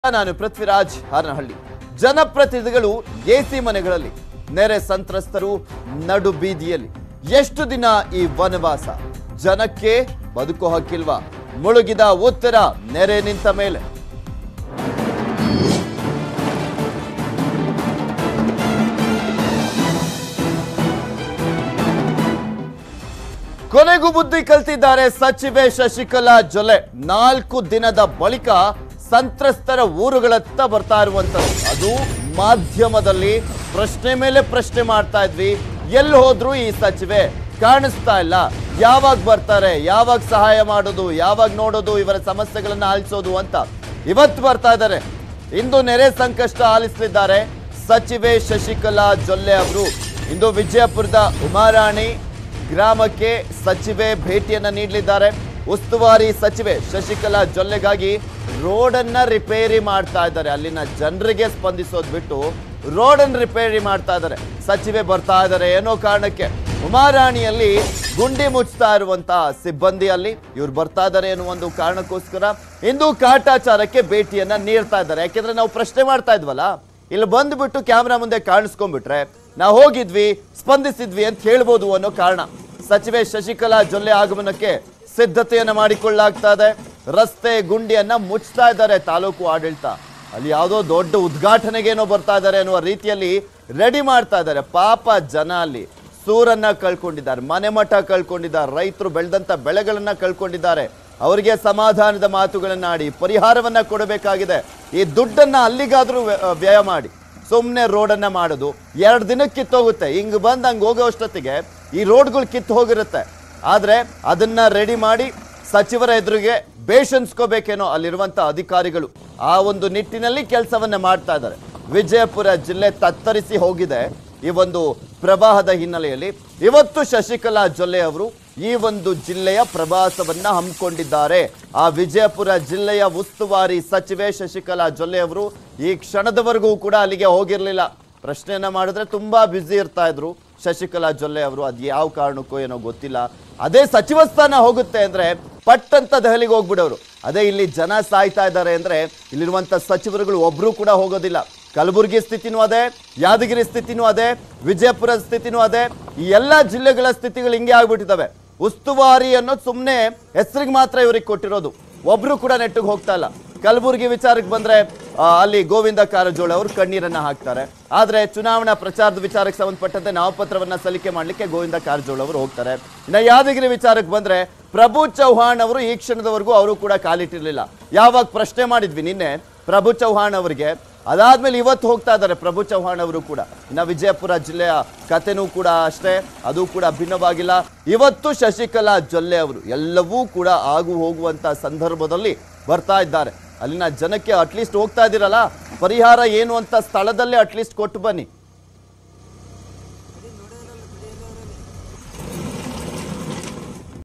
ನಾನು ಪೃಥ್ವಿರಾಜ್ ಹಾರನಹಳ್ಳಿ ಜನಪ್ರತಿನಿಧಿಗಳು ಎಸಿ ಮನೆಗಳಲ್ಲಿ ನೆರೆ ಸಂತ್ರಸ್ತರು ನಡು ಬೀದಿಯಲ್ಲಿ ಎಷ್ಟು ದಿನ ಈ ವನವಾಸ ಜನಕ್ಕೆ ಬದುಕೋ ಹಕ್ಕಿಲ್ವಾ ಮುಳುಗಿದ ಉತ್ತರ ನೆರೆ ನಿಂತ ಮೇಲೆ ಕೊನೆಗೂ ಬುದ್ಧಿ ಕಲ್ತಿದ್ದಾರೆ ಸಚಿವೆ ಶಶಿಕಲಾ ಜೊಲೆ ನಾಲ್ಕು ದಿನದ ಬಳಿಕ ಸಂತ್ರಸ್ತರ ಊರುಗಳತ್ತ ಬರ್ತಾ ಇರುವಂತದ್ದು ಅದು ಮಾಧ್ಯಮದಲ್ಲಿ ಪ್ರಶ್ನೆ ಮೇಲೆ ಪ್ರಶ್ನೆ ಮಾಡ್ತಾ ಇದ್ವಿ ಎಲ್ಲಿ ಹೋದ್ರು ಈ ಸಚಿವೆ ಕಾಣಿಸ್ತಾ ಇಲ್ಲ ಯಾವಾಗ ಬರ್ತಾರೆ ಯಾವಾಗ ಸಹಾಯ ಮಾಡೋದು ಯಾವಾಗ ನೋಡೋದು ಇವರ ಸಮಸ್ಯೆಗಳನ್ನ ಆಲಿಸೋದು ಅಂತ ಇವತ್ತು ಬರ್ತಾ ಇದ್ದಾರೆ ಇಂದು ನೆರೆ ಸಂಕಷ್ಟ ಆಲಿಸಲಿದ್ದಾರೆ ಸಚಿವೆ ಶಶಿಕಲಾ ಜೊಲ್ಲೆ ಅವರು ಇಂದು ವಿಜಯಪುರದ ಉಮಾರಾಣಿ ಗ್ರಾಮಕ್ಕೆ ಸಚಿವೆ ಭೇಟಿಯನ್ನ ನೀಡಲಿದ್ದಾರೆ ಉಸ್ತುವಾರಿ ಸಚಿವೆ ಶಶಿಕಲಾ ಜೊಲ್ಲೆಗಾಗಿ ರೋಡನ್ನ ರಿಪೇರಿ ಮಾಡ್ತಾ ಇದ್ದಾರೆ ಅಲ್ಲಿನ ಜನರಿಗೆ ಸ್ಪಂದಿಸೋದ್ ಬಿಟ್ಟು ರೋಡನ್ನ ರಿಪೇರಿ ಮಾಡ್ತಾ ಇದ್ದಾರೆ ಸಚಿವೆ ಬರ್ತಾ ಇದ್ದಾರೆ ಏನೋ ಕಾರಣಕ್ಕೆ ಉಮಾರಾಣಿಯಲ್ಲಿ ಗುಂಡಿ ಮುಚ್ತಾ ಇರುವಂತಹ ಸಿಬ್ಬಂದಿ ಅಲ್ಲಿ ಇವ್ರು ಬರ್ತಾ ಇದ್ದಾರೆ ಅನ್ನೋ ಒಂದು ಕಾರಣಕ್ಕೋಸ್ಕರ ಇಂದು ಕಾಟಾಚಾರಕ್ಕೆ ಭೇಟಿಯನ್ನ ನೀಡ್ತಾ ಇದ್ದಾರೆ ಯಾಕೆಂದ್ರೆ ನಾವು ಪ್ರಶ್ನೆ ಮಾಡ್ತಾ ಇದ್ವಲ್ಲ ಇಲ್ಲಿ ಬಂದ್ಬಿಟ್ಟು ಕ್ಯಾಮ್ರಾ ಮುಂದೆ ಕಾಣಿಸ್ಕೊಂಡ್ಬಿಟ್ರೆ ನಾವು ಹೋಗಿದ್ವಿ ಸ್ಪಂದಿಸಿದ್ವಿ ಅಂತ ಹೇಳ್ಬೋದು ಅನ್ನೋ ಕಾರಣ ಸಚಿವೆ ಶಶಿಕಲಾ ಜೊಲ್ಲೆ ಆಗಮನಕ್ಕೆ ಸಿದ್ಧತೆಯನ್ನ ಮಾಡಿಕೊಳ್ಳಲಾಗ್ತಾ ಇದೆ ರಸ್ತೆ ಗುಂಡಿಯನ್ನ ಮುಚ್ತಾ ಇದ್ದಾರೆ ತಾಲೂಕು ಆಡಳಿತ ಅಲ್ಲಿ ಯಾವುದೋ ದೊಡ್ಡ ಉದ್ಘಾಟನೆಗೇನೋ ಬರ್ತಾ ಇದ್ದಾರೆ ಅನ್ನುವ ರೀತಿಯಲ್ಲಿ ರೆಡಿ ಮಾಡ್ತಾ ಇದ್ದಾರೆ ಪಾಪ ಜನ ಅಲ್ಲಿ ಸೂರನ್ನ ಕಳ್ಕೊಂಡಿದ್ದಾರೆ ಮನೆ ಮಠ ಕಳ್ಕೊಂಡಿದ್ದಾರೆ ರೈತರು ಬೆಳೆದಂತ ಬೆಳೆಗಳನ್ನ ಕಳ್ಕೊಂಡಿದ್ದಾರೆ ಅವರಿಗೆ ಸಮಾಧಾನದ ಮಾತುಗಳನ್ನ ಆಡಿ ಪರಿಹಾರವನ್ನ ಕೊಡಬೇಕಾಗಿದೆ ಈ ದುಡ್ಡನ್ನ ಅಲ್ಲಿಗಾದ್ರೂ ವ್ಯ- ವ್ಯಯ ಮಾಡಿ ಸುಮ್ಮನೆ ರೋಡನ್ನ ಮಾಡೋದು ಎರಡು ದಿನಕ್ಕೆ ಕಿತ್ತೋಗುತ್ತೆ ಹಿಂಗ್ ಬಂದ್ ಹಂಗ್ ಹೋಗೋ ಅಷ್ಟೊತ್ತಿಗೆ ಈ ರೋಡ್ಗಳು ಕಿತ್ತು ಹೋಗಿರುತ್ತೆ ಆದ್ರೆ ಅದನ್ನ ರೆಡಿ ಮಾಡಿ ಸಚಿವರ ಎದುರಿಗೆ ಬೇಷನ್ಸ್ಕೋಬೇಕೇನೋ ಅಲ್ಲಿರುವಂತ ಅಧಿಕಾರಿಗಳು ಆ ಒಂದು ನಿಟ್ಟಿನಲ್ಲಿ ಕೆಲಸವನ್ನ ಮಾಡ್ತಾ ಇದ್ದಾರೆ ವಿಜಯಪುರ ಜಿಲ್ಲೆ ತತ್ತರಿಸಿ ಹೋಗಿದೆ ಈ ಒಂದು ಪ್ರವಾಹದ ಹಿನ್ನೆಲೆಯಲ್ಲಿ ಇವತ್ತು ಶಶಿಕಲಾ ಜೊಲ್ಲೆ ಅವರು ಈ ಒಂದು ಜಿಲ್ಲೆಯ ಪ್ರವಾಸವನ್ನ ಹಮ್ಮಿಕೊಂಡಿದ್ದಾರೆ ಆ ವಿಜಯಪುರ ಜಿಲ್ಲೆಯ ಉಸ್ತುವಾರಿ ಸಚಿವೆ ಶಶಿಕಲಾ ಜೊಲ್ಲೆ ಅವರು ಈ ಕ್ಷಣದವರೆಗೂ ಕೂಡ ಅಲ್ಲಿಗೆ ಹೋಗಿರ್ಲಿಲ್ಲ ಪ್ರಶ್ನೆಯನ್ನ ಮಾಡಿದ್ರೆ ತುಂಬಾ ಬ್ಯುಸಿ ಇರ್ತಾ ಇದ್ರು ಶಶಿಕಲಾ ಜೊಲ್ಲೆ ಅವರು ಅದು ಯಾವ ಕಾರಣಕ್ಕೂ ಏನೋ ಗೊತ್ತಿಲ್ಲ ಅದೇ ಸಚಿವ ಸ್ಥಾನ ಹೋಗುತ್ತೆ ಅಂದ್ರೆ ಪಟ್ಟಂತ ದೆಹಲಿಗೆ ಹೋಗ್ಬಿಡೋರು ಅದೇ ಇಲ್ಲಿ ಜನ ಸಾಯ್ತಾ ಇದ್ದಾರೆ ಅಂದ್ರೆ ಇಲ್ಲಿರುವಂತ ಸಚಿವರುಗಳು ಒಬ್ರು ಕೂಡ ಹೋಗೋದಿಲ್ಲ ಕಲಬುರಗಿ ಸ್ಥಿತಿನೂ ಅದೇ ಯಾದಗಿರಿ ಸ್ಥಿತಿನೂ ಅದೇ ವಿಜಯಪುರ ಸ್ಥಿತಿನೂ ಅದೇ ಈ ಎಲ್ಲಾ ಜಿಲ್ಲೆಗಳ ಸ್ಥಿತಿಗಳು ಹಿಂಗೆ ಆಗ್ಬಿಟ್ಟಿದ್ದಾವೆ ಉಸ್ತುವಾರಿ ಅನ್ನೋದು ಸುಮ್ಮನೆ ಹೆಸರಿಗೆ ಮಾತ್ರ ಇವ್ರಿಗೆ ಕೊಟ್ಟಿರೋದು ಒಬ್ರು ಕೂಡ ನೆಟ್ಟಿಗೆ ಹೋಗ್ತಾ ಇಲ್ಲ ಕಲಬುರಗಿ ವಿಚಾರಕ್ಕೆ ಬಂದ್ರೆ ಆ, ಅಲ್ಲಿ ಗೋವಿಂದ ಕಾರಜೋಳ ಅವರು ಕಣ್ಣೀರನ್ನ ಹಾಕ್ತಾರೆ ಆದ್ರೆ ಚುನಾವಣಾ ಪ್ರಚಾರದ ವಿಚಾರಕ್ಕೆ ಸಂಬಂಧಪಟ್ಟಂತೆ ನಾಮಪತ್ರವನ್ನ ಸಲ್ಲಿಕೆ ಮಾಡ್ಲಿಕ್ಕೆ ಗೋವಿಂದ ಕಾರಜೋಳ ಅವರು ಹೋಗ್ತಾರೆ ಇನ್ನ ಯಾದಗಿರಿ ವಿಚಾರಕ್ಕೆ ಬಂದ್ರೆ ಪ್ರಭು ಚೌಹಾಣ್ ಅವರು ಈ ಕ್ಷಣದವರೆಗೂ ಅವರು ಕೂಡ ಕಾಲಿಟ್ಟಿರ್ಲಿಲ್ಲ ಯಾವಾಗ ಪ್ರಶ್ನೆ ಮಾಡಿದ್ವಿ ನಿನ್ನೆ ಪ್ರಭು ಚೌಹಾಣ್ ಅವರಿಗೆ ಅದಾದ್ಮೇಲೆ ಇವತ್ತು ಹೋಗ್ತಾ ಇದ್ದಾರೆ ಪ್ರಭು ಚೌಹಾಣ್ ಅವರು ಕೂಡ ಇನ್ನ ವಿಜಯಪುರ ಜಿಲ್ಲೆಯ ಕಥೆನೂ ಕೂಡ ಅಷ್ಟೇ ಅದು ಕೂಡ ಭಿನ್ನವಾಗಿಲ್ಲ ಇವತ್ತು ಶಶಿಕಲಾ ಜೊಲ್ಲೆ ಅವರು ಎಲ್ಲವೂ ಕೂಡ ಆಗು ಹೋಗುವಂತ ಸಂದರ್ಭದಲ್ಲಿ ಬರ್ತಾ ಇದ್ದಾರೆ ಅಲ್ಲಿನ ಜನಕ್ಕೆ ಅಟ್ಲೀಸ್ಟ್ ಹೋಗ್ತಾ ಇದ್ದೀರಲ್ಲ ಪರಿಹಾರ ಏನು ಅಂತ ಸ್ಥಳದಲ್ಲೇ ಅಟ್ಲೀಸ್ಟ್ ಕೊಟ್ಟು ಬನ್ನಿ